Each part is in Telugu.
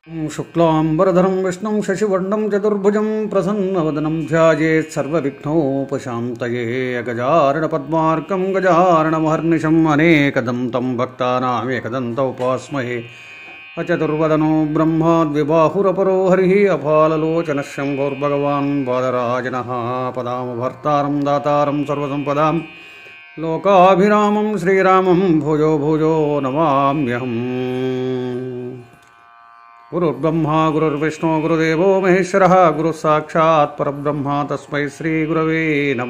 శుక్లాంబరధరం విష్ణుం శశివర్ణం చతుర్భుజం ప్రసన్నవదనం ధ్యాయేత్ సర్వవిఘ్నోపశాంతయే గజారణ పద్మార్కం గజారణమహర్నిశం అనేకదం తం భక్తానామేకదంత ఉపాస్మహే అచతుర్వదనో బ్రహ్మాద్విబాహురపరో హరి అపాలలోచన శంభోర్భగవాన్ బాదరాజన పదామభర్తారం దాతారం సర్వసంపదాం లోకాభిరామం శ్రీరామం భూజో భూజో నమామ్యహం గురుర్బ్రహ్మా గురుర్విష్ణు గురుదేవో మహేశ్వర గురు సాక్షాత్ పరబ్రహ్మ తస్మై శ్రీ గురవే నమ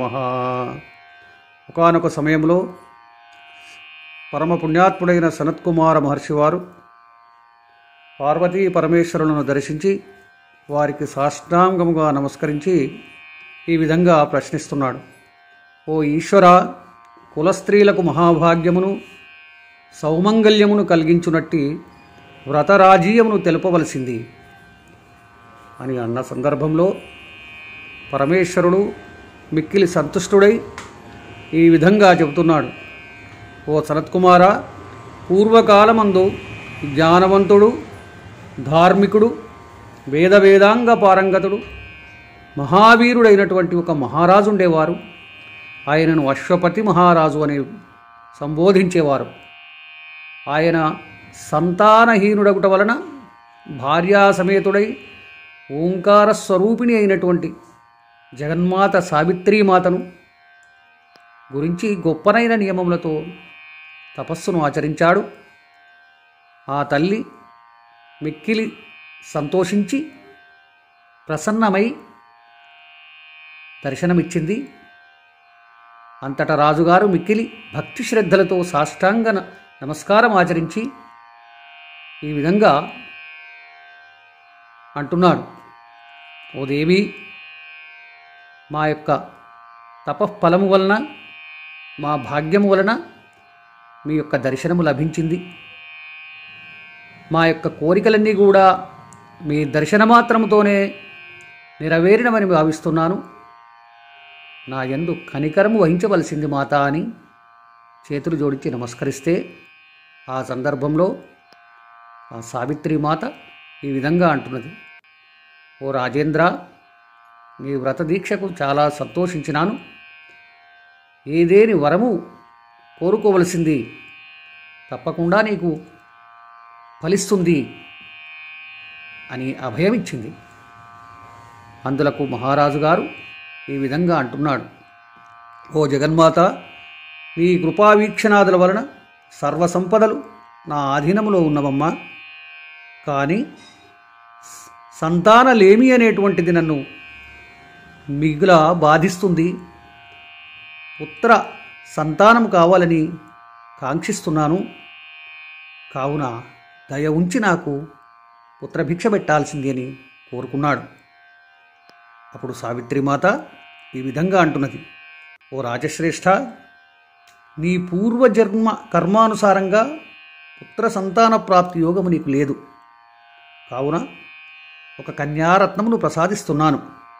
ఒకనొక సమయంలో పరమ పుణ్యాత్ముడైన సనత్కుమార మహర్షి వారు పార్వతీ పరమేశ్వరులను దర్శించి వారికి సాష్టాంగముగా నమస్కరించి ఈ విధంగా ప్రశ్నిస్తున్నాడు ఓ ఈశ్వర కులస్త్రీలకు మహాభాగ్యమును సౌమంగల్యమును కలిగించునట్టి వ్రతరాజీయమును తెలుపవలసింది అని అన్న సందర్భంలో పరమేశ్వరుడు మిక్కిలి సంతుష్టుడై ఈ విధంగా చెబుతున్నాడు ఓ సనత్కుమార పూర్వకాలమందు జ్ఞానవంతుడు ధార్మికుడు వేద వేదాంగ పారంగతుడు మహావీరుడైనటువంటి ఒక మహారాజు ఉండేవారు ఆయనను అశ్వపతి మహారాజు అని సంబోధించేవారు ఆయన సంతానహీనుడగుట వలన భార్యాసమేతుడై ఓంకార స్వరూపిణి అయినటువంటి జగన్మాత సావిత్రీమాతను గురించి గొప్పనైన నియమములతో తపస్సును ఆచరించాడు ఆ తల్లి మిక్కిలి సంతోషించి ప్రసన్నమై దర్శనమిచ్చింది అంతటా రాజుగారు మిక్కిలి భక్తి శ్రద్ధలతో సాష్టాంగ న- నమస్కారం ఆచరించి ఈ విధంగా అంటున్నాడు ఓ దేవి మా యొక్క తపఫలము వలన మా భాగ్యము వలన మీ యొక్క దర్శనము లభించింది మా యొక్క కోరికలన్నీ కూడా మీ దర్శనమాత్రముతోనే నెరవేరినమని భావిస్తున్నాను నా యందు కనికరము వహించవలసింది మాత అని చేతులు జోడించి నమస్కరిస్తే ఆ సందర్భంలో ఆ సావిత్రి మాత ఈ విధంగా అంటున్నది ఓ రాజేంద్ర నీ వ్రత దీక్షకు చాలా సంతోషించినాను ఏదేని వరము కోరుకోవలసింది తప్పకుండా నీకు ఫలిస్తుంది అని అభయమిచ్చింది అందులకు మహారాజు గారు ఈ విధంగా అంటున్నాడు ఓ జగన్మాత నీ కృపావీక్షణాదుల వలన సర్వసంపదలు నా ఆధీనములో ఉన్నవమ్మా కానీ స- సంతానలేమి అనేటువంటిది నన్ను మిగుల బాధిస్తుంది పుత్ర సంతానం కావాలని కాంక్షిస్తున్నాను కావున దయ ఉంచి నాకు పుత్రభిక్ష పెట్టాల్సింది అని కోరుకున్నాడు అప్పుడు సావిత్రిమాత ఈ విధంగా అంటున్నది ఓ రాజశ్రేష్ఠ నీ పూర్వజన్మ కర్మానుసారంగా పుత్ర సంతాన ప్రాప్తి యోగము నీకు లేదు కావున ఒక కన్యారత్నమును ప్రసాదిస్తున్నాను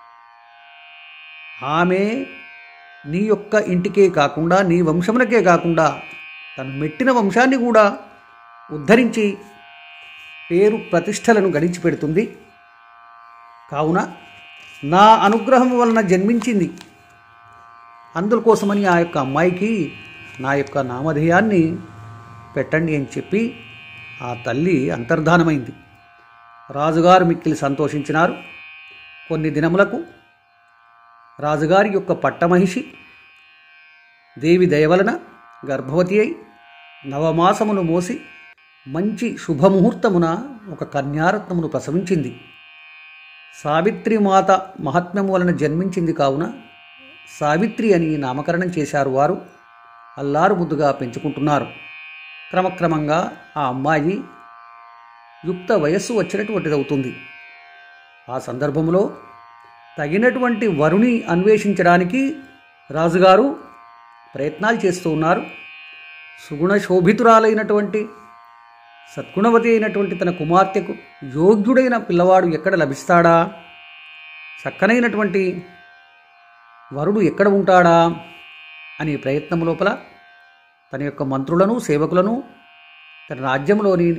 ఆమె నీ యొక్క ఇంటికే కాకుండా నీ వంశమునకే కాకుండా తను మెట్టిన వంశాన్ని కూడా ఉద్ధరించి పేరు ప్రతిష్టలను గడించి పెడుతుంది కావున నా అనుగ్రహం వలన జన్మించింది అందుకోసమని ఆ యొక్క అమ్మాయికి నా యొక్క నామధేయాన్ని పెట్టండి అని చెప్పి ఆ తల్లి అంతర్ధానమైంది రాజుగారు మిక్కిలి సంతోషించినారు కొన్ని దినములకు రాజుగారి యొక్క పట్టమహిషి దేవి దయవలన గర్భవతి అయి నవమాసమును మోసి మంచి శుభముహూర్తమున ఒక కన్యారత్నమును ప్రసవించింది సావిత్రి మాత మహాత్మ్యము వలన జన్మించింది కావున సావిత్రి అని నామకరణం చేశారు వారు అల్లారు ముద్దుగా పెంచుకుంటున్నారు క్రమక్రమంగా ఆ అమ్మాయి యుక్త వయస్సు వచ్చినటువంటిది అవుతుంది ఆ సందర్భంలో తగినటువంటి వరుని అన్వేషించడానికి రాజుగారు ప్రయత్నాలు చేస్తూ ఉన్నారు సుగుణ శోభితురాలైనటువంటి సద్గుణవతి అయినటువంటి తన కుమార్తెకు యోగ్యుడైన పిల్లవాడు ఎక్కడ లభిస్తాడా చక్కనైనటువంటి వరుడు ఎక్కడ ఉంటాడా అనే ప్రయత్నం లోపల తన యొక్క మంత్రులను సేవకులను తన రాజ్యంలోని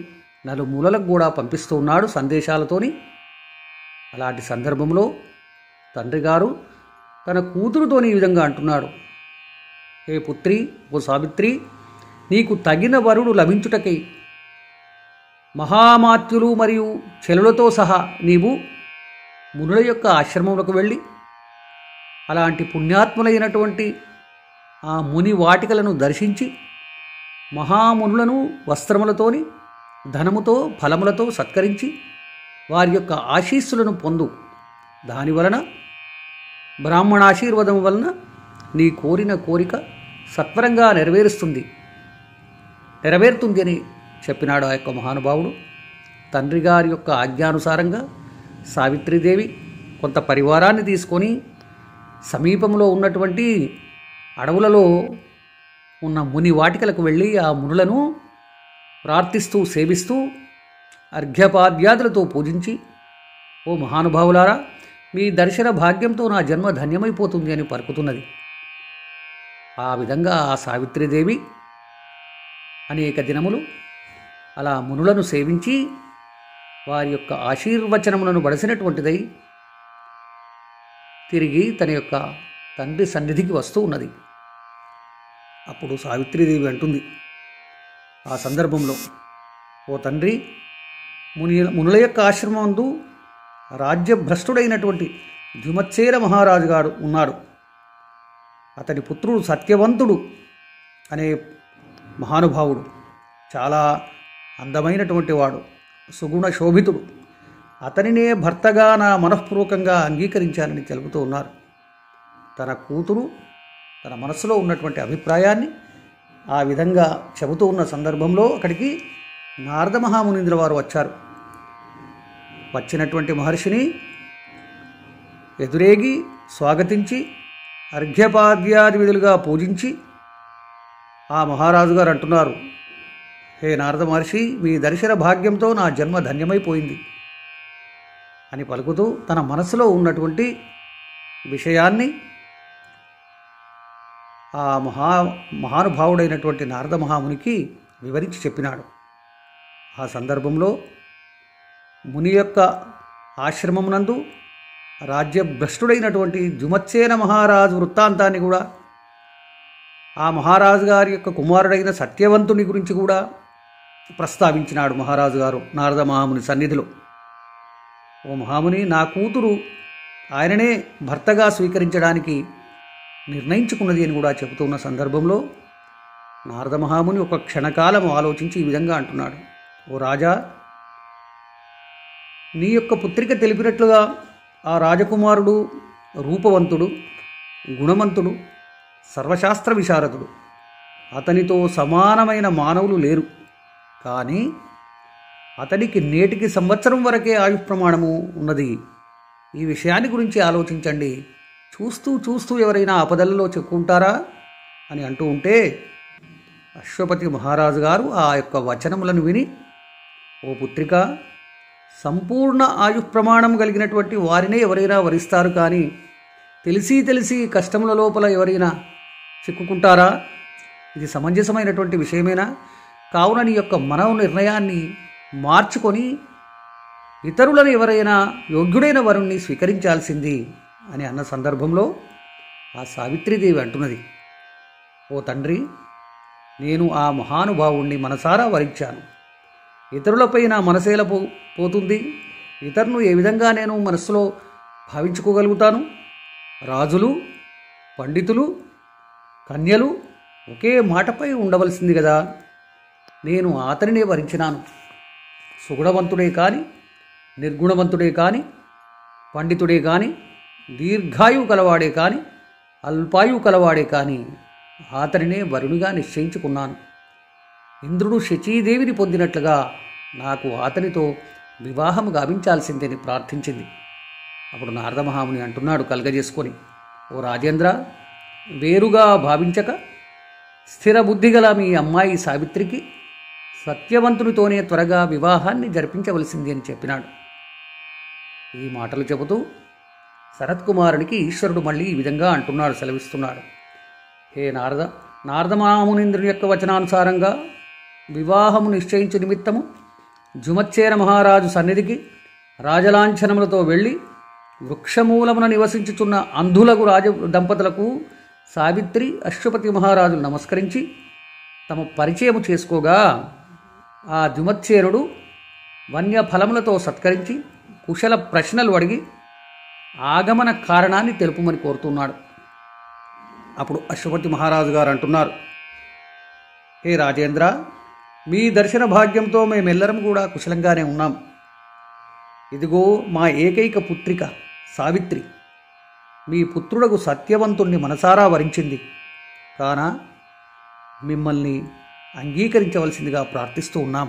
నలుమూలలకు కూడా పంపిస్తూ ఉన్నాడు సందేశాలతోని అలాంటి సందర్భంలో తండ్రి గారు తన కూతురుతోని ఈ విధంగా అంటున్నాడు హే పుత్రి ఓ సావిత్రి నీకు తగిన వరుడు లభించుటకై మహామాత్యులు మరియు చెలులతో సహా నీవు మునుల యొక్క ఆశ్రమంలోకి వెళ్ళి అలాంటి పుణ్యాత్ములైనటువంటి ఆ ముని వాటికలను దర్శించి మహామునులను వస్త్రములతోని ధనముతో ఫలములతో సత్కరించి వారి యొక్క ఆశీస్సులను పొందు దాని వలన బ్రాహ్మణాశీర్వాదం వలన నీ కోరిన కోరిక సత్వరంగా నెరవేరుస్తుంది నెరవేరుతుంది అని చెప్పినాడు ఆ యొక్క మహానుభావుడు తండ్రి గారి యొక్క ఆజ్ఞానుసారంగా సావిత్రీదేవి కొంత పరివారాన్ని తీసుకొని సమీపంలో ఉన్నటువంటి అడవులలో ఉన్న ముని వాటికలకు వెళ్ళి ఆ మునులను ప్రార్థిస్తూ సేవిస్తూ అర్ఘ్యపాద్యాదులతో పూజించి ఓ మహానుభావులారా మీ దర్శన భాగ్యంతో నా జన్మ ధన్యమైపోతుంది అని పలుకుతున్నది ఆ విధంగా ఆ సావిత్రీదేవి అనేక దినములు అలా మునులను సేవించి వారి యొక్క ఆశీర్వచనములను బడసినటువంటిదై తిరిగి తన యొక్క తండ్రి సన్నిధికి వస్తూ ఉన్నది అప్పుడు సావిత్రీదేవి అంటుంది ఆ సందర్భంలో ఓ తండ్రి ముని మునుల యొక్క ఆశ్రమందు రాజ్యభ్రష్టుడైనటువంటి ద్విమత్సేర మహారాజు గారు ఉన్నాడు అతని పుత్రుడు సత్యవంతుడు అనే మహానుభావుడు చాలా అందమైనటువంటి వాడు సుగుణ శోభితుడు అతనినే భర్తగా నా మనఃపూర్వకంగా అంగీకరించానని తెలుపుతూ ఉన్నారు తన కూతురు తన మనసులో ఉన్నటువంటి అభిప్రాయాన్ని ఆ విధంగా చెబుతూ ఉన్న సందర్భంలో అక్కడికి నారద మహామునీంద్ర వారు వచ్చారు వచ్చినటువంటి మహర్షిని ఎదురేగి స్వాగతించి అర్ఘ్యపాద్యాది విధులుగా పూజించి ఆ మహారాజు గారు అంటున్నారు హే నారద మహర్షి మీ దర్శన భాగ్యంతో నా జన్మ ధన్యమైపోయింది అని పలుకుతూ తన మనసులో ఉన్నటువంటి విషయాన్ని ఆ మహా మహానుభావుడైనటువంటి నారద మహామునికి వివరించి చెప్పినాడు ఆ సందర్భంలో ముని యొక్క ఆశ్రమమునందు రాజ్యభ్రష్టుడైనటువంటి జుమత్సేన మహారాజు వృత్తాంతాన్ని కూడా ఆ మహారాజు గారి యొక్క కుమారుడైన సత్యవంతుని గురించి కూడా ప్రస్తావించినాడు మహారాజు గారు నారద మహాముని సన్నిధిలో ఓ మహాముని నా కూతురు ఆయననే భర్తగా స్వీకరించడానికి నిర్ణయించుకున్నది అని కూడా చెబుతున్న సందర్భంలో నారద మహాముని ఒక క్షణకాలం ఆలోచించి ఈ విధంగా అంటున్నాడు ఓ రాజా నీ యొక్క పుత్రిక తెలిపినట్లుగా ఆ రాజకుమారుడు రూపవంతుడు గుణవంతుడు సర్వశాస్త్ర విశారదుడు అతనితో సమానమైన మానవులు లేరు కానీ అతనికి నేటికి సంవత్సరం వరకే ఆయు ప్రమాణము ఉన్నది ఈ విషయాన్ని గురించి ఆలోచించండి చూస్తూ చూస్తూ ఎవరైనా ఆపదలలో చెప్పుకుంటారా అని అంటూ ఉంటే అశ్వపతి మహారాజు గారు ఆ యొక్క వచనములను విని ఓ పుత్రిక సంపూర్ణ ఆయు ప్రమాణం కలిగినటువంటి వారినే ఎవరైనా వరిస్తారు కానీ తెలిసి తెలిసి కష్టముల లోపల ఎవరైనా చిక్కుకుంటారా ఇది సమంజసమైనటువంటి విషయమేనా కావున నీ యొక్క మనో నిర్ణయాన్ని మార్చుకొని ఇతరులను ఎవరైనా యోగ్యుడైన వరుణ్ణి స్వీకరించాల్సింది అని అన్న సందర్భంలో ఆ సావిత్రీదేవి అంటున్నది ఓ తండ్రి నేను ఆ మహానుభావుణ్ణి మనసారా వరించాను ఇతరులపై నా మనసేల పో పోతుంది ఇతరును ఏ విధంగా నేను మనస్సులో భావించుకోగలుగుతాను రాజులు పండితులు కన్యలు ఒకే మాటపై ఉండవలసింది కదా నేను అతనినే వరించినాను సుగుణవంతుడే కాని నిర్గుణవంతుడే కాని పండితుడే కాని దీర్ఘాయువు కలవాడే కాని అల్పాయువు కలవాడే కాని అతనినే వరునిగా నిశ్చయించుకున్నాను ఇంద్రుడు శచీదేవిని పొందినట్లుగా నాకు అతనితో వివాహం గావించాల్సిందని ప్రార్థించింది అప్పుడు నారద మహాముని అంటున్నాడు కలగజేసుకొని ఓ రాజేంద్ర వేరుగా భావించక స్థిర బుద్ధి గల మీ అమ్మాయి సావిత్రికి సత్యవంతునితోనే త్వరగా వివాహాన్ని జరిపించవలసింది అని చెప్పినాడు ఈ మాటలు చెబుతూ శరత్కుమారునికి ఈశ్వరుడు మళ్ళీ ఈ విధంగా అంటున్నాడు సెలవిస్తున్నాడు హే నారద నారద మహామునింద్రుని యొక్క వచనానుసారంగా వివాహము నిశ్చయించు నిమిత్తము జుమచ్చేర మహారాజు సన్నిధికి రాజలాంఛనములతో వెళ్ళి వృక్షమూలమున నివసించుచున్న అంధులకు రాజ దంపతులకు సావిత్రి అశ్వపతి మహారాజులు నమస్కరించి తమ పరిచయము చేసుకోగా ఆ జుమచ్చేరుడు వన్య ఫలములతో సత్కరించి కుశల ప్రశ్నలు అడిగి ఆగమన కారణాన్ని తెలుపమని కోరుతున్నాడు అప్పుడు అశ్వపతి మహారాజు గారు అంటున్నారు హే రాజేంద్ర మీ దర్శన భాగ్యంతో మేమెల్లరం కూడా కుశలంగానే ఉన్నాం ఇదిగో మా ఏకైక పుత్రిక సావిత్రి మీ పుత్రుడకు సత్యవంతుణ్ణి మనసారా వరించింది కాన మిమ్మల్ని అంగీకరించవలసిందిగా ప్రార్థిస్తూ ఉన్నాము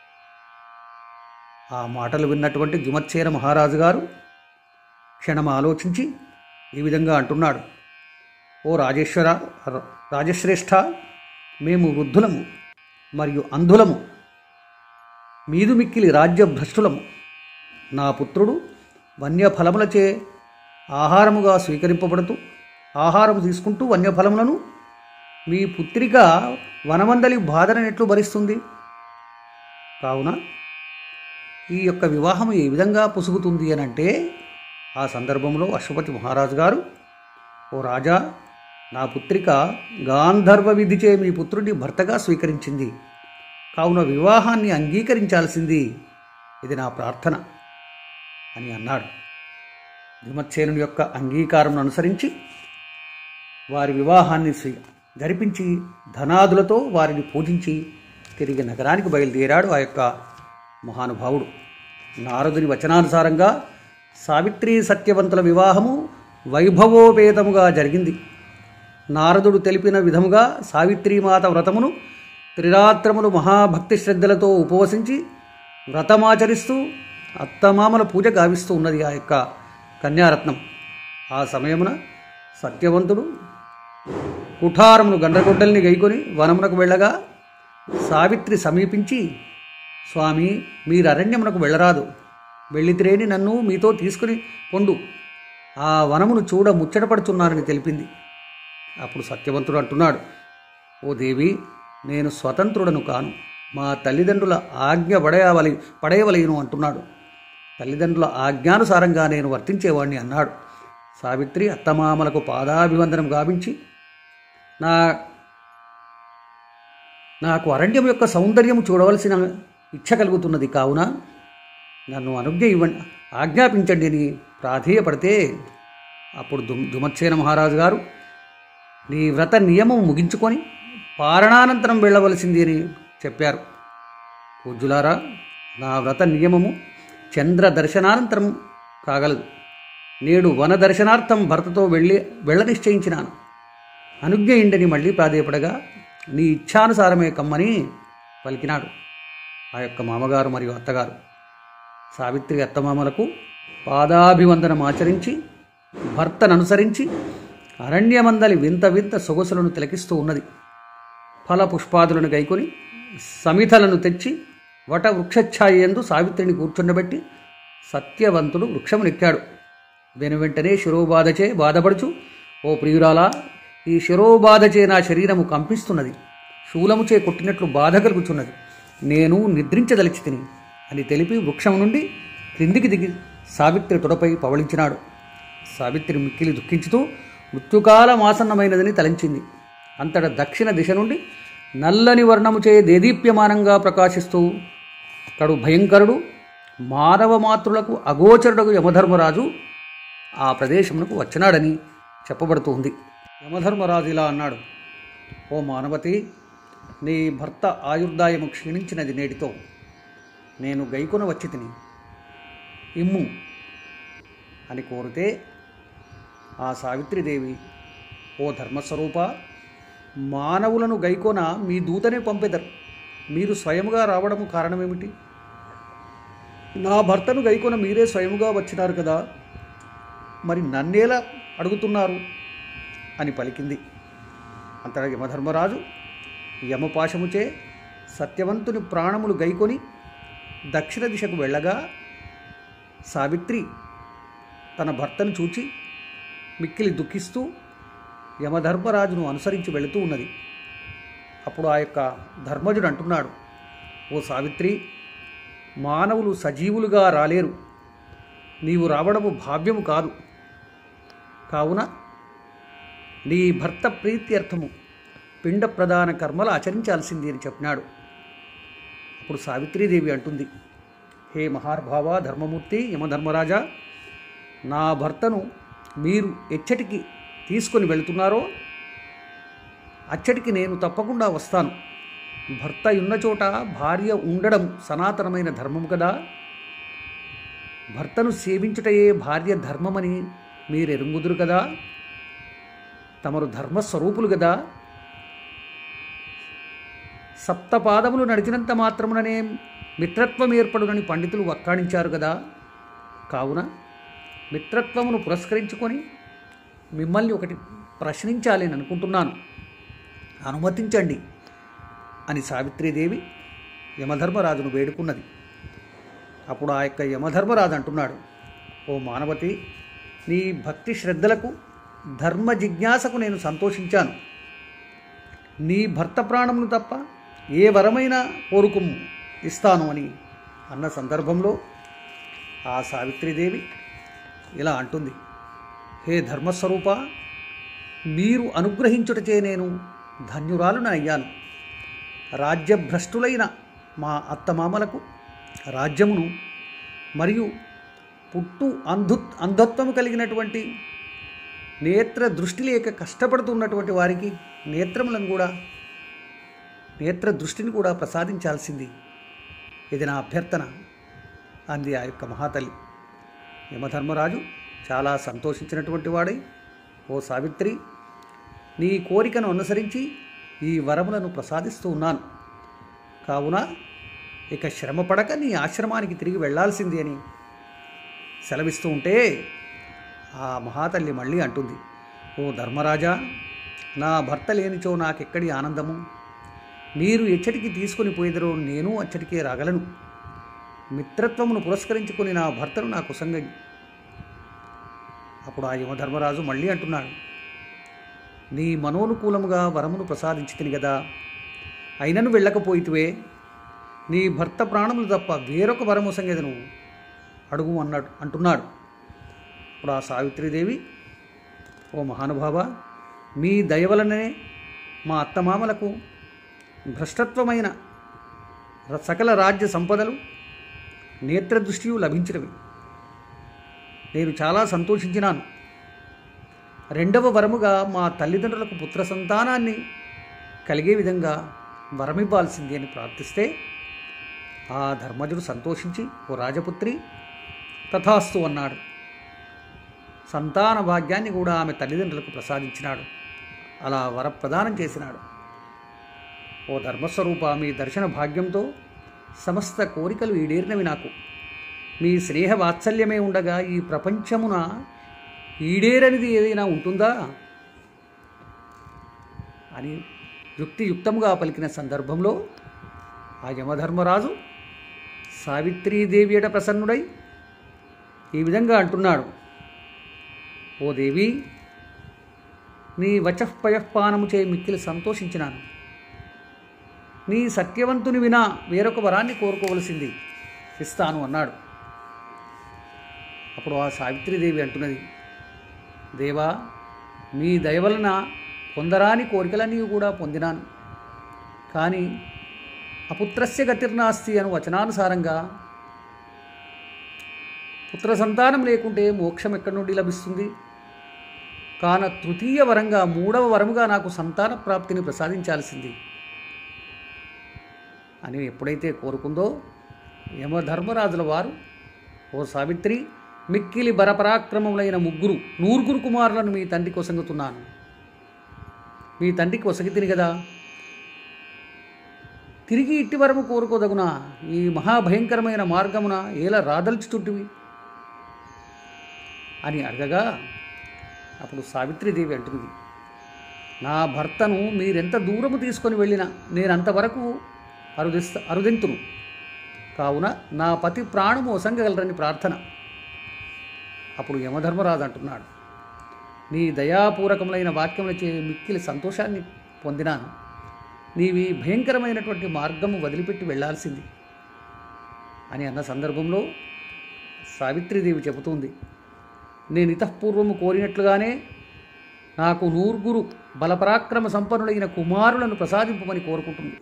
ఆ మాటలు విన్నటువంటి జుమచ్చేర మహారాజు గారు క్షణం ఆలోచించి ఈ విధంగా అంటున్నాడు ఓ రాజేశ్వర ర- రాజశ్రేష్ఠ మేము వృద్ధులము మరియు అంధులము మీదు మిక్కిలి రాజ్య భ్రష్టులము నా పుత్రుడు వన్యఫలములచే ఆహారముగా స్వీకరింపబడుతూ ఆహారము తీసుకుంటూ వన్యఫలములను మీ పుత్రిక వనమందలి బాధను ఎట్లు భరిస్తుంది కావున ఈ యొక్క వివాహం ఏ విధంగా పుసుగుతుంది అని అంటే ఆ సందర్భంలో అశ్వపతి మహారాజు గారు ఓ రాజా నా పుత్రిక గాంధర్వ విధిచే మీ పుత్రుడిని భర్తగా స్వీకరించింది కావున వివాహాన్ని అంగీకరించాల్సింది ఇది నా ప్రార్థన అని అన్నాడు విమత్సేనుని యొక్క అంగీకారం అనుసరించి వారి వివాహాన్ని స్వీ జరిపించి ధనాదులతో వారిని పూజించి తిరిగి నగరానికి బయలుదేరాడు ఆ యొక్క మహానుభావుడు నారదుని వచనానుసారంగా సావిత్రి సత్యవంతుల వివాహము వైభవోపేతముగా జరిగింది నారదుడు తెలిపిన విధముగా సావిత్రీమాత వ్రతమును త్రిరాత్రములు మహాభక్తి శ్రద్ధలతో ఉపవసించి వ్రతమాచరిస్తూ అత్తమామల పూజ గావిస్తూ ఉన్నది ఆ యొక్క కన్యారత్నం ఆ సమయమున సత్యవంతుడు కుఠారమును గండ్రగొడ్డల్ని గైకొని వనమునకు వెళ్ళగా సావిత్రి సమీపించి స్వామి మీరు అరణ్యమునకు వెళ్ళరాదు వెళ్ళితిరేని నన్ను మీతో తీసుకుని పొండు ఆ వనమును చూడ ముచ్చటపడుచున్నానని తెలిపింది అప్పుడు సత్యవంతుడు అంటున్నాడు ఓ దేవి నేను స్వతంత్రుడను కాను మా తల్లిదండ్రుల ఆజ్ఞ పడేయవలి పడేయవలేను అంటున్నాడు తల్లిదండ్రుల ఆజ్ఞానుసారంగా నేను వర్తించేవాడిని అన్నాడు సావిత్రి అత్తమామలకు పాదాభివందనం గావించి నా నాకు అరణ్యం యొక్క సౌందర్యం చూడవలసిన ఇచ్చ కలుగుతున్నది కావున నన్ను అనుజ్ఞ ఇవ్వండి ఆజ్ఞాపించండి అని ప్రాధేయపడితే అప్పుడు దుమ్ దుమత్సేన మహారాజు గారు నీ వ్రత నియమం ముగించుకొని పారణానంతరం వెళ్ళవలసింది అని చెప్పారు పూజ్యులారా నా వ్రత నియమము చంద్ర దర్శనానంతరం కాగలదు నేడు వన దర్శనార్థం భర్తతో వెళ్ళి వెళ్ళ నిశ్చయించినాను అనుజ్ఞ ఇండని మళ్ళీ ప్రాధేయపడగా నీ ఇచ్ఛానుసారమే కమ్మని పలికినాడు ఆ యొక్క మామగారు మరియు అత్తగారు సావిత్రి అత్తమామలకు పాదాభివందనం ఆచరించి భర్తను అనుసరించి అరణ్యమందలి వింత వింత సొగసులను తిలకిస్తూ ఉన్నది ఫల పుష్పాదులను గైకొని సమిధలను తెచ్చి వట వృక్షఛాయందు సావిత్రిని కూర్చుండబెట్టి సత్యవంతుడు వృక్షమునెక్కాడు వెను వెంటనే శిరోబాధచే బాధపడుచు ఓ ప్రియురాలా ఈ శిరోబాధచే నా శరీరము కంపిస్తున్నది శూలముచే కొట్టినట్లు బాధ కలుగుచున్నది నేను నిద్రించదలిచి తిని అని తెలిపి వృక్షం నుండి క్రిందికి దిగి సావిత్రి తొడపై పవళించినాడు సావిత్రి మిక్కిలి దుఃఖించుతూ మృత్యుకాలం ఆసన్నమైనదని తలంచింది అంతట దక్షిణ దిశ నుండి నల్లని వర్ణముచే దేదీప్యమానంగా ప్రకాశిస్తూ కడు భయంకరుడు మానవ మాతృలకు అగోచరుడు యమధర్మరాజు ఆ ప్రదేశమునకు వచ్చినాడని చెప్పబడుతూ ఉంది యమధర్మరాజు ఇలా అన్నాడు ఓ మానవతి నీ భర్త ఆయుర్దాయము క్షీణించినది నేటితో నేను గైకొన వచ్చి తిని ఇమ్ము అని కోరితే ఆ సావిత్రిదేవి ఓ ధర్మస్వరూప మానవులను గైకొన మీ దూతనే పంపెదరు మీరు స్వయముగా రావడము కారణమేమిటి నా భర్తను గైకొన మీరే స్వయముగా వచ్చినారు కదా మరి నన్నేలా అడుగుతున్నారు అని పలికింది అంతటా యమధర్మరాజు యమపాశముచే సత్యవంతుని ప్రాణములు గైకొని దక్షిణ దిశకు వెళ్ళగా సావిత్రి తన భర్తను చూచి మిక్కిలి దుఃఖిస్తూ యమధర్మరాజును అనుసరించి వెళుతూ ఉన్నది అప్పుడు ఆ యొక్క ధర్మజుడు అంటున్నాడు ఓ సావిత్రి మానవులు సజీవులుగా రాలేరు నీవు రావడము భావ్యము కాదు కావున నీ భర్త ప్రీత్యర్థము పిండ ప్రధాన కర్మలు ఆచరించాల్సింది అని చెప్పినాడు అప్పుడు సావిత్రీదేవి అంటుంది హే మహార్భావ ధర్మమూర్తి యమధర్మరాజా నా భర్తను మీరు ఎచ్చటికి తీసుకొని వెళుతున్నారో అచ్చటికి నేను తప్పకుండా వస్తాను భర్త ఉన్న చోట భార్య ఉండడం సనాతనమైన ధర్మం కదా భర్తను సేవించుటయే భార్య ధర్మమని మీరు ఎరుగుదురు కదా తమరు ధర్మస్వరూపులు కదా సప్తపాదములు నడిచినంత మాత్రముననే మిత్రత్వం ఏర్పడునని పండితులు వక్కాణించారు కదా కావున మిత్రత్వమును పురస్కరించుకొని మిమ్మల్ని ఒకటి ప్రశ్నించాలి అని అనుకుంటున్నాను అనుమతించండి అని సావిత్రీదేవి యమధర్మరాజును వేడుకున్నది అప్పుడు ఆ యొక్క యమధర్మరాజు అంటున్నాడు ఓ మానవతి నీ భక్తి శ్రద్ధలకు ధర్మ జిజ్ఞాసకు నేను సంతోషించాను నీ భర్త ప్రాణమును తప్ప ఏ వరమైనా కోరుకుము ఇస్తాను అని అన్న సందర్భంలో ఆ సావిత్రీదేవి ఇలా అంటుంది హే ధర్మస్వరూప మీరు అనుగ్రహించుటచే నేను ధన్యురాలున అయ్యాను రాజ్యభ్రష్టులైన మా అత్తమామలకు రాజ్యమును మరియు పుట్టు అంధు అంధత్వము కలిగినటువంటి నేత్ర దృష్టి లేక కష్టపడుతున్నటువంటి వారికి నేత్రములను కూడా నేత్ర దృష్టిని కూడా ప్రసాదించాల్సింది ఇది నా అభ్యర్థన అంది ఆ యొక్క మహాతల్లి యమధర్మరాజు చాలా సంతోషించినటువంటి వాడై ఓ సావిత్రి నీ కోరికను అనుసరించి ఈ వరములను ప్రసాదిస్తూ ఉన్నాను కావున ఇక శ్రమ పడక నీ ఆశ్రమానికి తిరిగి వెళ్ళాల్సింది అని సెలవిస్తూ ఉంటే ఆ మహాతల్లి మళ్ళీ అంటుంది ఓ ధర్మరాజా నా భర్త లేనిచో నాకెక్కడి ఆనందము మీరు ఎచ్చటికి తీసుకుని పోయేదరో నేను అచ్చటికే రాగలను మిత్రత్వమును పురస్కరించుకుని నా భర్తను నాకు సంగ అప్పుడు ఆ యమధర్మరాజు మళ్ళీ అంటున్నాడు నీ మనోనుకూలముగా వరమును ప్రసాదించితిని కదా అయినను వెళ్ళకపోయితివే నీ భర్త ప్రాణములు తప్ప వేరొక వరము సంగతి అడుగు అన్నాడు అంటున్నాడు ఇప్పుడు ఆ సావిత్రీదేవి ఓ మహానుభావ మీ దయ వలననే మా అత్తమామలకు భ్రష్టత్వమైన ర- సకల రాజ్య సంపదలు నేత్రదృష్టియు లభించినవి నేను చాలా సంతోషించినాను రెండవ వరముగా మా తల్లిదండ్రులకు పుత్ర సంతానాన్ని కలిగే విధంగా వరమివ్వాల్సింది అని ప్రార్థిస్తే ఆ ధర్మజుడు సంతోషించి ఓ రాజపుత్రి తథాస్తు అన్నాడు సంతాన భాగ్యాన్ని కూడా ఆమె తల్లిదండ్రులకు ప్రసాదించినాడు అలా వరప్రదానం చేసినాడు ఓ ధర్మస్వరూప మీ దర్శన భాగ్యంతో సమస్త కోరికలు ఈడేరినవి నాకు మీ స్నేహ వాత్సల్యమే ఉండగా ఈ ప్రపంచమున ఈడేరనిది ఏదైనా ఉంటుందా అని యుక్తియుక్తముగా పలికిన సందర్భంలో ఆ యమధర్మరాజు సావిత్రీదేవి అట ప్రసన్నుడై ఈ విధంగా అంటున్నాడు ఓ దేవి నీ వచఃపయఃపానము చే మిక్కిలి సంతోషించినాను నీ సత్యవంతుని వినా వేరొక వరాన్ని కోరుకోవలసింది ఇస్తాను అన్నాడు అప్పుడు ఆ సావిత్రీదేవి అంటున్నది దేవా మీ దయ వలన పొందరాని కోరికలన్నీ కూడా పొందినాను కానీ అపుత్రస్య గతిర్నాస్తి అను వచనానుసారంగా పుత్ర సంతానం లేకుంటే మోక్షం ఎక్కడి నుండి లభిస్తుంది కాన తృతీయ వరంగా మూడవ వరముగా నాకు సంతాన ప్రాప్తిని ప్రసాదించాల్సింది అని ఎప్పుడైతే కోరుకుందో యమధర్మరాజుల వారు ఓ సావిత్రి మిక్కిలి బరపరాక్రమములైన ముగ్గురు నూరుగురు కుమారులను మీ తండ్రికి ఒసంగుతున్నాను మీ తండ్రికి ఒసగితిని కదా తిరిగి ఇట్టి వరము కోరుకోదగునా ఈ మహాభయంకరమైన మార్గమున ఏల రాదల్చుచుంటివి అని అడగగా అప్పుడు సావిత్రీదేవి అంటుంది నా భర్తను మీరెంత దూరము తీసుకొని వెళ్ళినా నేను అంతవరకు అరుదిస్త అరుదింతును కావున నా పతి ప్రాణము ఒసంగగలరని ప్రార్థన అప్పుడు యమధర్మరాజు అంటున్నాడు నీ దయాపూరకములైన వాక్యములచే మిక్కిలి సంతోషాన్ని పొందినాను నీవి భయంకరమైనటువంటి మార్గము వదిలిపెట్టి వెళ్ళాల్సింది అని అన్న సందర్భంలో సావిత్రీదేవి చెబుతుంది నేను ఇతఃపూర్వము కోరినట్లుగానే నాకు నూరుగురు బలపరాక్రమ సంపన్నులైన కుమారులను ప్రసాదింపమని కోరుకుంటుంది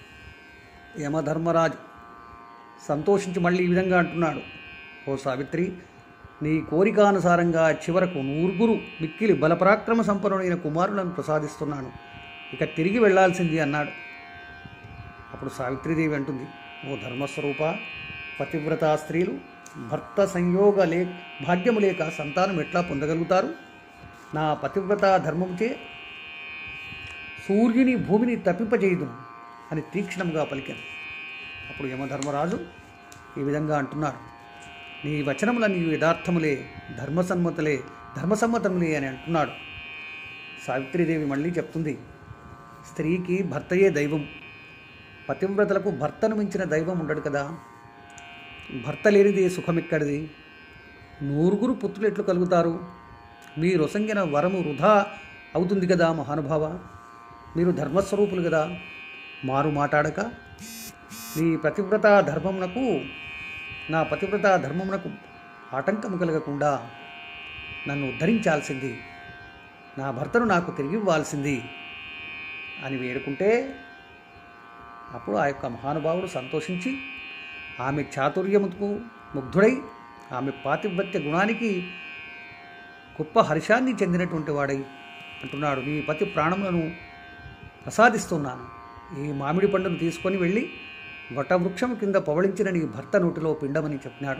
యమధర్మరాజు సంతోషించి మళ్ళీ ఈ విధంగా అంటున్నాడు ఓ సావిత్రి నీ కోరికానుసారంగా చివరకు నూరుగురు మిక్కిలి బలపరాక్రమ సంపన్నుడైన కుమారులను ప్రసాదిస్తున్నాను ఇక తిరిగి వెళ్ళాల్సింది అన్నాడు అప్పుడు సావిత్రీదేవి అంటుంది ఓ ధర్మస్వరూప పతివ్రత స్త్రీలు భర్త సంయోగ లే భాగ్యము లేక సంతానం ఎట్లా పొందగలుగుతారు నా పతివ్రత ధర్మముచే సూర్యుని భూమిని తప్పింపజేయదు అని తీక్షణంగా పలికాను అప్పుడు యమధర్మరాజు ఈ విధంగా అంటున్నాడు నీ వచనములని యథార్థములే ధర్మసమ్మతులే ధర్మసమ్మతములే అని అంటున్నాడు సావిత్రీదేవి మళ్ళీ చెప్తుంది స్త్రీకి భర్తయే దైవం పతివ్రతలకు భర్తను మించిన దైవం ఉండడు కదా భర్త లేనిది సుఖమెక్కడిది నూరుగురు పుత్రులు ఎట్లు కలుగుతారు మీ రొసంగిన వరము వృధా అవుతుంది కదా మహానుభావ మీరు ధర్మస్వరూపులు కదా మారు మాట్లాడక నీ పతివ్రత ధర్మమునకు నా పతివ్రత ధర్మమునకు ఆటంకము కలగకుండా నన్ను ఉద్ధరించాల్సింది నా భర్తను నాకు తిరిగి ఇవ్వాల్సింది అని వేడుకుంటే అప్పుడు ఆ యొక్క మహానుభావుడు సంతోషించి ఆమె చాతుర్యముకు ముగ్ధుడై ఆమె పాతివ్రత్య గుణానికి గొప్ప హర్షాన్ని చెందినటువంటి వాడై అంటున్నాడు నీ పతి ప్రాణములను ప్రసాదిస్తున్నాను ఈ మామిడి పండును తీసుకొని వెళ్ళి వటవృక్షం కింద పవళించిన నీ భర్త నోటిలో పిండమని చెప్పినాడు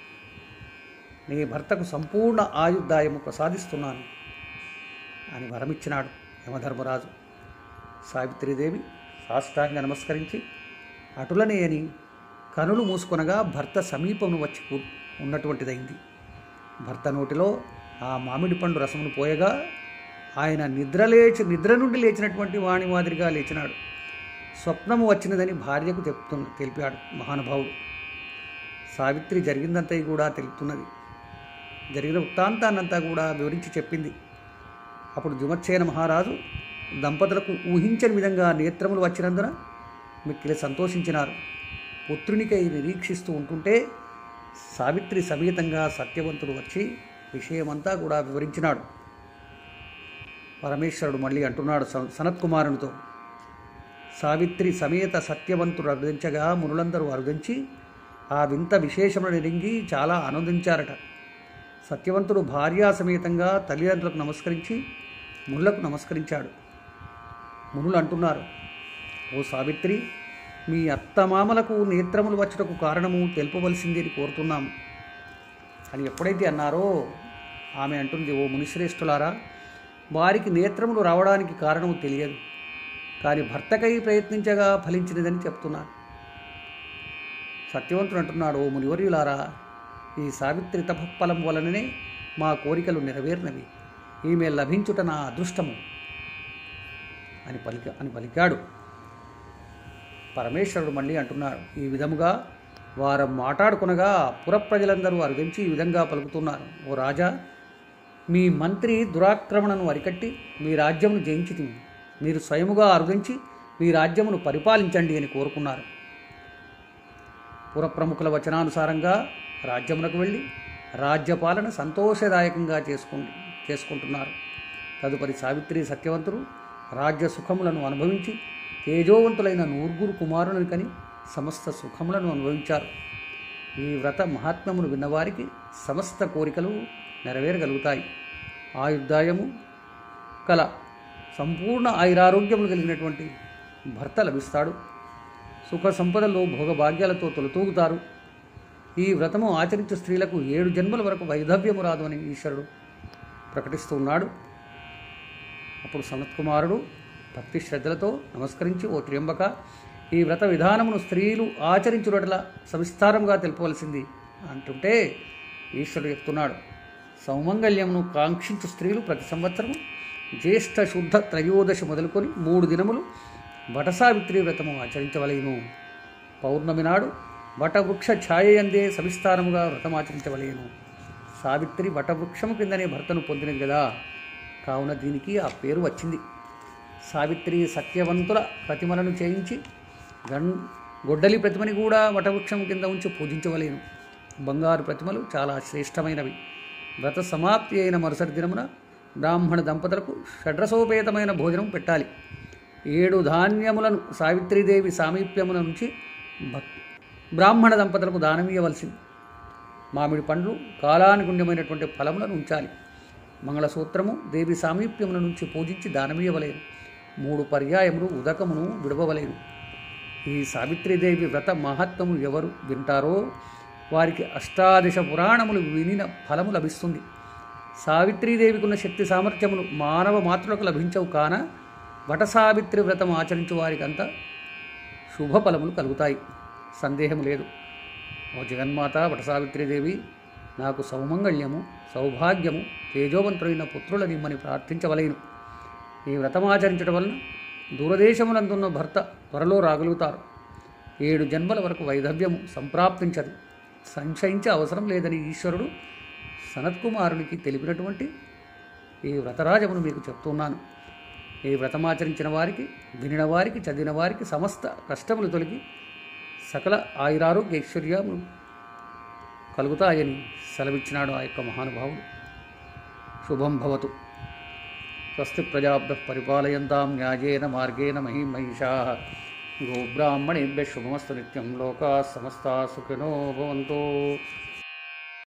నీ భర్తకు సంపూర్ణ ఆయుర్దాయము ప్రసాదిస్తున్నాను అని వరమిచ్చినాడు యమధర్మరాజు సావిత్రీదేవి సాష్టాంగ నమస్కరించి అటులనే అని కనులు మూసుకొనగా భర్త సమీపమును వచ్చి కూ- ఉన్నటువంటిదైంది భర్త నోటిలో ఆ మామిడి పండు రసమును పోయగా ఆయన నిద్ర లేచి నిద్ర నుండి లేచినటువంటి వాణి మాదిరిగా లేచినాడు స్వప్నము వచ్చినదని భార్యకు చెప్తున్న తెలిపాడు మహానుభావుడు సావిత్రి జరిగిందంతా కూడా తెలుపుతున్నది జరిగిన వృత్తాంతాన్నంతా కూడా వివరించి చెప్పింది అప్పుడు జుమచ్చేన మహారాజు దంపతులకు ఊహించని విధంగా నేత్రములు వచ్చినందున మిక్కిలి సంతోషించినారు పుత్రునికై నిరీక్షిస్తూ ఉంటుంటే సావిత్రి సమేతంగా సత్యవంతుడు వచ్చి విషయమంతా కూడా వివరించినాడు పరమేశ్వరుడు మళ్ళీ అంటున్నాడు స- సనత్కుమారునితో సావిత్రి సమేత సత్యవంతుడు అరుదించగా మునులందరూ అరుదించి ఆ వింత విశేషమును నిరింగి చాలా ఆనందించారట సత్యవంతుడు భార్యా సమేతంగా తల్లిదండ్రులకు నమస్కరించి మునులకు నమస్కరించాడు మునులు అంటున్నారు ఓ సావిత్రి మీ అత్తమామలకు నేత్రములు వచ్చటకు కారణము తెలుపవలసింది అని కోరుతున్నాము అని ఎప్పుడైతే అన్నారో ఆమె అంటుంది ఓ మునిశ్రేష్ఠులారా వారికి నేత్రములు రావడానికి కారణము తెలియదు కానీ భర్తకై ప్రయత్నించగా ఫలించినదని చెప్తున్నారు సత్యవంతుడు అంటున్నాడు ఓ మునివర్యులారా ఈ సావిత్రి తపఫలం వలననే మా కోరికలు నెరవేరినవి ఈమె లభించుట నా అదృష్టము అని పలిక అని పలికాడు పరమేశ్వరుడు మళ్ళీ అంటున్నాడు ఈ విధముగా వారు మాట్లాడుకునగా పుర ప్రజలందరూ అరుదించి ఈ విధంగా పలుకుతున్నారు ఓ రాజా మీ మంత్రి దురాక్రమణను అరికట్టి మీ రాజ్యమును జయించి మీరు స్వయముగా అరుదించి మీ రాజ్యమును పరిపాలించండి అని కోరుకున్నారు పుర ప్రముఖుల వచనానుసారంగా రాజ్యమునకు వెళ్ళి రాజ్యపాలన సంతోషదాయకంగా చేసుకుండి చేసుకుంటున్నారు తదుపరి సావిత్రి సత్యవంతులు రాజ్య సుఖములను అనుభవించి తేజోవంతులైన నూరుగురు కుమారులను కని సమస్త సుఖములను అనుభవించారు ఈ వ్రత మహాత్మ్యమును విన్నవారికి సమస్త కోరికలు నెరవేరగలుగుతాయి ఆయుర్దాయము కల సంపూర్ణ ఆయురారోగ్యములు కలిగినటువంటి భర్త లభిస్తాడు సుఖ సంపదలో భోగభాగ్యాలతో తొలతూగుతారు ఈ వ్రతము ఆచరించే స్త్రీలకు ఏడు జన్మల వరకు వైధవ్యము రాదు అని ఈశ్వరుడు ప్రకటిస్తూ ఉన్నాడు అప్పుడు సనత్కుమారుడు భక్తి శ్రద్ధలతో నమస్కరించి ఓ త్ర్యంబక ఈ వ్రత విధానమును స్త్రీలు ఆచరించుడట్ల సవిస్తారంగా తెలుపవలసింది అంటుంటే ఈశ్వరుడు చెప్తున్నాడు సౌమంగళ్యమును కాంక్షించు స్త్రీలు ప్రతి సంవత్సరం జ్యేష్ఠ శుద్ధ త్రయోదశి మొదలుకొని మూడు దినములు వటసావిత్రి వ్రతము ఆచరించవలేను పౌర్ణమి నాడు వటవృక్ష ఛాయయందే సవిస్తారముగా వ్రతం ఆచరించవలేను సావిత్రి వటవృక్షము కిందనే భర్తను పొందినది కదా కావున దీనికి ఆ పేరు వచ్చింది సావిత్రి సత్యవంతుల ప్రతిమలను చేయించి గం గొడ్డలి ప్రతిమని కూడా వటవృక్షం కింద ఉంచి పూజించవలేను బంగారు ప్రతిమలు చాలా శ్రేష్టమైనవి వ్రత సమాప్తి అయిన మరుసటి దినమున బ్రాహ్మణ దంపతులకు షడ్రసోపేతమైన భోజనం పెట్టాలి ఏడు ధాన్యములను సావిత్రీదేవి సామీప్యముల నుంచి భక్ బ్రాహ్మణ దంపతులకు దానం ఇవ్వవలసింది మామిడి పండ్లు కాలానుగుణ్యమైనటువంటి ఫలములను ఉంచాలి మంగళసూత్రము దేవి సామీప్యముల నుంచి పూజించి దానమీయవలేను మూడు పర్యాయములు ఉదకమును విడవవలేను ఈ సావిత్రీదేవి వ్రత మహత్వము ఎవరు వింటారో వారికి అష్టాదశ పురాణములు వినిన ఫలము లభిస్తుంది సావిత్రీదేవికి ఉన్న శక్తి సామర్థ్యములు మానవ మాతృలకు లభించవు కాన వట సావిత్రి వ్రతం ఆచరించు వారికి అంతా శుభ ఫలములు కలుగుతాయి సందేహం లేదు ఓ జగన్మాత వటసావిత్రీదేవి నాకు సౌమంగళ్యము సౌభాగ్యము తేజోవంతులైన పుత్రులనిమ్మని ప్రార్థించవలేను ఈ వ్రతమాచరించడం వలన దూరదేశమునందున్న భర్త త్వరలో రాగలుగుతారు ఏడు జన్మల వరకు వైధవ్యము సంప్రాప్తించదు సంశయించే అవసరం లేదని ఈశ్వరుడు సనత్కుమారునికి తెలిపినటువంటి ఈ వ్రతరాజమును మీకు చెప్తున్నాను ఈ వ్రతమాచరించిన వారికి వినిన వారికి చదివిన వారికి సమస్త కష్టములు తొలగి సకల ఆయురారోగ్య ఐశ్వర్యములు కలుగుతాయని సెలవిచ్చినాడు ఆ యొక్క మహానుభావుడు శుభం భవతు స్వస్తి ప్రజాభ్య పరిపాలయంతాం న్యాయేన మార్గేణ మహిమహిషా గోబ్రాహ్మణేభ్య శుభమస్తు నిత్యం లోకా సమస్తా సుఖినో భవంతు